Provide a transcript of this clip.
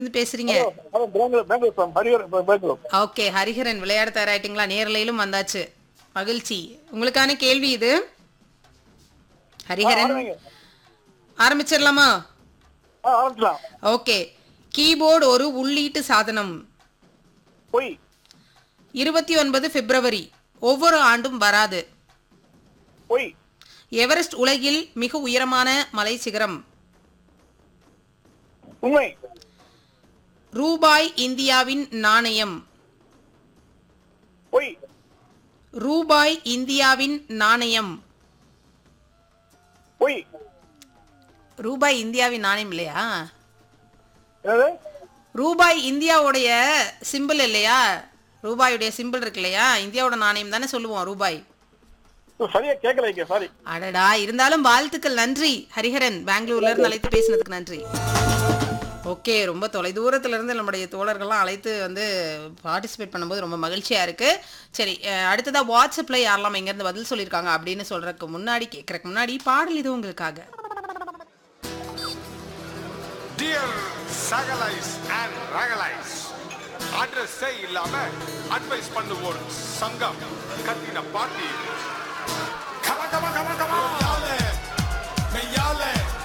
இருந்து பேசுறீங்க hello Bengaluru Bengaluru from Harihar Bengaluru okay Hariharan விளையாட தயாராயிட்டீங்களா நேரலையிலும் வந்தாச்சு மகிழ்ச்சி உங்களுக்கான கேள்வி இது ஹரிஹரன் ஆரம்பிங்க. ஆரம்பிச்சிடலாமா ஆ ஆரம்பிக்கலாம் ஓகே கீபோர்டு ஒரு உள்ளீட்டு சாதனம் பொய் இருபத்தி ஒன்பது பிப்ரவரி ஒவ்வொரு ஆண்டும் வராது பொய் எவரெஸ்ட் உலகில் மிக உயரமான மலை சிகரம் உண்மை ரூபாய் இந்தியாவின் நாணயம் பொய் ரூபாய் இந்தியாவின் நாணயம் பொய் ரூபாய் இந்தியாவின் நாணயம் இல்லையா என்னது ரூபாய் இந்தியாவுடைய சிம்பிள் இல்லையா ரூபாயுடைய சிம்பிள் இருக்கு இல்லையா இந்தியாவோட நாணயம் தானே சொல்லுவோம் ரூபாய் சரியா கேட்கல இங்க சாரி அடடா இருந்தாலும் வாழ்த்துக்கள் நன்றி ஹரிஹரன் பெங்களூர்ல இருந்து அழைத்து பேசினதுக்கு நன்றி ஓகே ரொம்ப தொலைதூரத்துல இருந்து நம்முடைய தோழர்கள்லாம் அழைத்து வந்து பார்ட்டிசிபேட் பண்ணும்போது ரொம்ப மகிழ்ச்சியா இருக்கு சரி அஹ், அடுத்ததா வாட்ஸ்அப்ல யாரெல்லாம் எங்க இருந்து பதில் சொல்லியிருக்காங்க அப்படின்னு சொல்றதுக்கு முன்னாடி கேட்கறதுக்கு முன்னாடி பாடல் இது உங்களுக்காக Dear Sagalites and Ragalites, அட்ரஸே இல்லாம அட்வைஸ் பண்ணுவோர் சங்கம் கட்டின பாட்டி